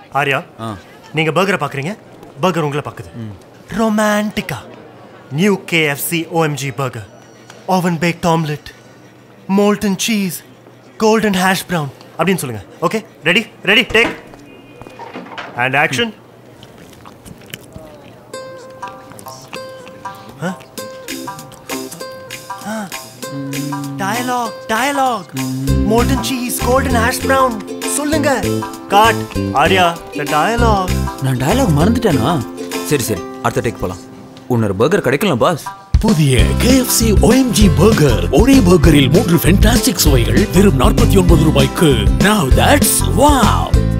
ஆர்யா நீங்க பர்கரை பாக்குறீங்க பர்கர் உங்களை பாக்குது ரொமான்டிக்கா new KFC OMG burger oven bake omelette molten cheese golden hash brown அப்படின்னு சொல்லுங்க okay ready ready take and action dialogue dialogue molten cheese golden hash brown சொல்லுங்க got Arya the dialogue நான் dialogue மறந்துட்டேனா சரி சரி அடுத்த டேக் போலாம் இன்னொரு பர்கர் கிடைக்கலாம் பாஸ் புதிய KFC OMG பர்கர் ஒரே பர்கரில் மூன்று ஃபென்டாஸ்டிக் சுவைகள் வெறும் நாற்பத்தி ஒன்பது ரூபாய்க்கு Now that's wow